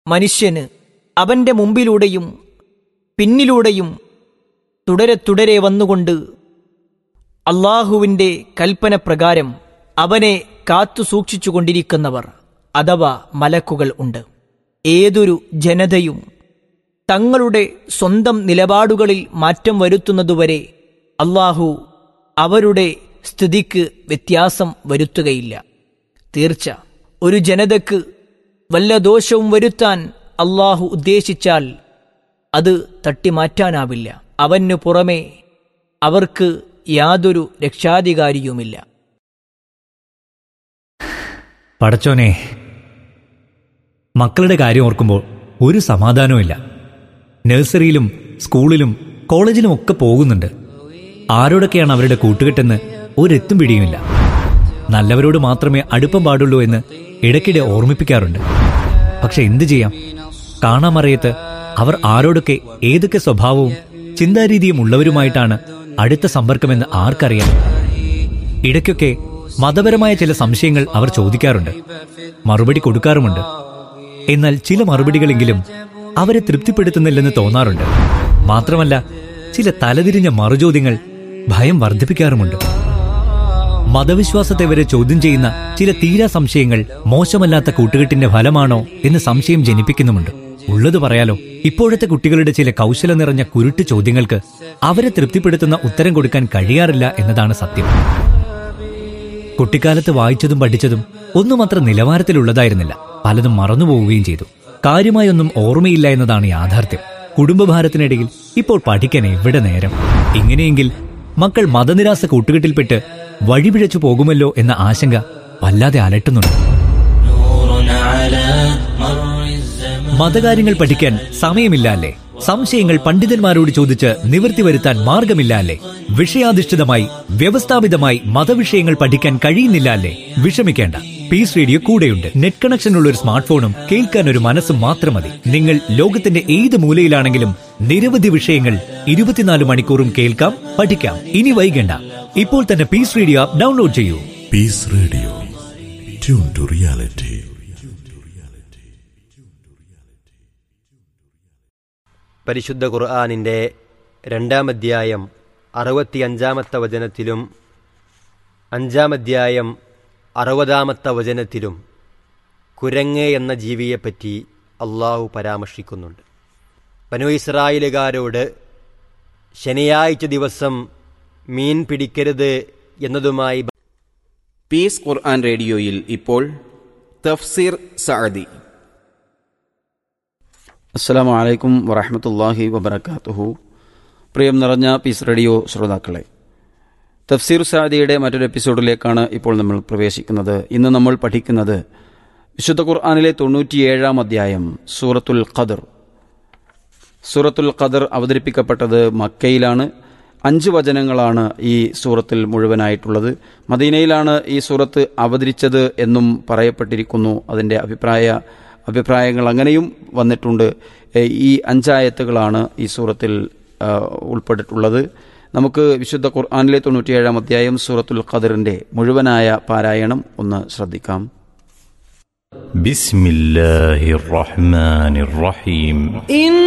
മനുഷ്യന് അവന്റെ മുമ്പിലൂടെയും പിന്നിലൂടെയും തുടരെ തുടരെ വന്നുകൊണ്ട് അള്ളാഹുവിന്റെ കൽപ്പന പ്രകാരം അവനെ കാത്തു സൂക്ഷിച്ചുകൊണ്ടിരിക്കുന്നവർ അഥവാ മലക്കുകൾ ഉണ്ട് ഏതൊരു ജനതയും തങ്ങളുടെ സ്വന്തം നിലപാടുകളിൽ മാറ്റം വരുത്തുന്നതുവരെ അള്ളാഹു അവരുടെ സ്ഥിതിക്ക് വ്യത്യാസം വരുത്തുകയില്ല തീർച്ച ഒരു ജനതക്ക് വല്ല ദോഷവും വരുത്താൻ അള്ളാഹു ഉദ്ദേശിച്ചാൽ അത് തട്ടിമാറ്റാനാവില്ല അവനു പുറമെ അവർക്ക് യാതൊരു രക്ഷാധികാരിയുമില്ല പടച്ചോനെ മക്കളുടെ കാര്യം ഓർക്കുമ്പോൾ ഒരു സമാധാനവുമില്ല നഴ്സറിയിലും സ്കൂളിലും കോളേജിലും ഒക്കെ പോകുന്നുണ്ട് ആരോടൊക്കെയാണ് അവരുടെ കൂട്ടുകെട്ടെന്ന് ഒരെത്തും പിടിയുമില്ല നല്ലവരോട് മാത്രമേ അടുപ്പം പാടുള്ളൂ എന്ന് ഇടയ്ക്കിടെ ഓർമ്മിപ്പിക്കാറുണ്ട് പക്ഷെ എന്തു ചെയ്യാം കാണാമറിയത്ത് അവർ ആരോടൊക്കെ ഏതൊക്കെ സ്വഭാവവും ചിന്താരീതിയും ഉള്ളവരുമായിട്ടാണ് അടുത്ത സമ്പർക്കമെന്ന് ആർക്കറിയാം ഇടയ്ക്കൊക്കെ മതപരമായ ചില സംശയങ്ങൾ അവർ ചോദിക്കാറുണ്ട് മറുപടി കൊടുക്കാറുമുണ്ട് എന്നാൽ ചില മറുപടികളെങ്കിലും അവരെ തൃപ്തിപ്പെടുത്തുന്നില്ലെന്ന് തോന്നാറുണ്ട് മാത്രമല്ല ചില തലതിരിഞ്ഞ മറുചോദ്യങ്ങൾ ഭയം വർദ്ധിപ്പിക്കാറുമുണ്ട് മതവിശ്വാസത്തെ വരെ ചോദ്യം ചെയ്യുന്ന ചില തീരാ സംശയങ്ങൾ മോശമല്ലാത്ത കൂട്ടുകെട്ടിന്റെ ഫലമാണോ എന്ന് സംശയം ജനിപ്പിക്കുന്നുമുണ്ട് ഉള്ളത് പറയാലോ ഇപ്പോഴത്തെ കുട്ടികളുടെ ചില കൗശല നിറഞ്ഞ കുരുട്ട് ചോദ്യങ്ങൾക്ക് അവരെ തൃപ്തിപ്പെടുത്തുന്ന ഉത്തരം കൊടുക്കാൻ കഴിയാറില്ല എന്നതാണ് സത്യം കുട്ടിക്കാലത്ത് വായിച്ചതും പഠിച്ചതും ഒന്നും അത്ര നിലവാരത്തിലുള്ളതായിരുന്നില്ല പലതും മറന്നുപോവുകയും ചെയ്തു കാര്യമായൊന്നും ഓർമ്മയില്ല എന്നതാണ് യാഥാർത്ഥ്യം കുടുംബഭാരത്തിനിടയിൽ ഇപ്പോൾ പഠിക്കാൻ എവിടെ നേരം ഇങ്ങനെയെങ്കിൽ മക്കൾ മതനിരാസ കൂട്ടുകെട്ടിൽപ്പെട്ട് വഴിപിഴച്ചു പോകുമല്ലോ എന്ന ആശങ്ക വല്ലാതെ അലട്ടുന്നുണ്ട് മതകാര്യങ്ങൾ പഠിക്കാൻ സമയമില്ല അല്ലേ സംശയങ്ങൾ പണ്ഡിതന്മാരോട് ചോദിച്ച് നിവൃത്തി വരുത്താൻ മാർഗമില്ല അല്ലേ വിഷയാധിഷ്ഠിതമായി വ്യവസ്ഥാപിതമായി മതവിഷയങ്ങൾ പഠിക്കാൻ കഴിയുന്നില്ല അല്ലേ വിഷമിക്കേണ്ട പീസ് റേഡിയോ കൂടെയുണ്ട് നെറ്റ് കണക്ഷൻ ഉള്ള ഒരു സ്മാർട്ട് ഫോണും കേൾക്കാൻ ഒരു മനസ്സും മാത്രം മതി നിങ്ങൾ ലോകത്തിന്റെ ഏത് മൂലയിലാണെങ്കിലും നിരവധി വിഷയങ്ങൾ ഇരുപത്തിനാല് മണിക്കൂറും കേൾക്കാം പഠിക്കാം ഇനി വൈകണ്ട ഇപ്പോൾ തന്നെ പീസ് റേഡിയോ ആപ്പ് ഡൗൺലോഡ് ചെയ്യൂ Peace Radio. Tune to reality. പരിശുദ്ധ ഖുർആാനിൻ്റെ രണ്ടാം അധ്യായം അറുപത്തിയഞ്ചാമത്തെ വചനത്തിലും അഞ്ചാം അധ്യായം അറുപതാമത്തെ വചനത്തിലും കുരങ്ങ് എന്ന ജീവിയെപ്പറ്റി അള്ളാഹു പരാമർശിക്കുന്നുണ്ട് ബനു ഇസ്രായേലുകാരോട് ശനിയാഴ്ച ദിവസം മീൻ പിടിക്കരുത് എന്നതുമായി പീസ് ഖുർആൻ റേഡിയോയിൽ ഇപ്പോൾ തഫ്സീർ സഅദി അസ്സലാമു അലൈക്കും വറഹമത്തല്ലാഹി വബർക്കാത്തുഹു പ്രിയം നിറഞ്ഞ പീസ് റേഡിയോ ശ്രോതാക്കളെ തഫ്സീർ സാദിയുടെ മറ്റൊരു എപ്പിസോഡിലേക്കാണ് ഇപ്പോൾ നമ്മൾ പ്രവേശിക്കുന്നത് ഇന്ന് നമ്മൾ പഠിക്കുന്നത് വിശുദ്ധ ഖുർആാനിലെ തൊണ്ണൂറ്റിയേഴാം അധ്യായം സൂറത്തുൽ ഖദർ സൂറത്തുൽ ഖദർ അവതരിപ്പിക്കപ്പെട്ടത് മക്കയിലാണ് അഞ്ച് വചനങ്ങളാണ് ഈ സൂറത്തിൽ മുഴുവനായിട്ടുള്ളത് മദീനയിലാണ് ഈ സൂറത്ത് അവതരിച്ചത് എന്നും പറയപ്പെട്ടിരിക്കുന്നു അതിൻ്റെ അഭിപ്രായ അഭിപ്രായങ്ങൾ അങ്ങനെയും വന്നിട്ടുണ്ട് ഏ, ഈ അഞ്ചായത്തുകളാണ് ഈ സൂറത്തിൽ ആ, ഉൾപ്പെട്ടിട്ടുള്ളത് നമുക്ക് വിശുദ്ധ ഖുർആാനിലെ തൊണ്ണൂറ്റിയേഴാം അധ്യായം സൂറത്തുൽ ഖദറിൻ്റെ മുഴുവനായ പാരായണം ഒന്ന് ശ്രദ്ധിക്കാം بسم الله الرحمن الرحيم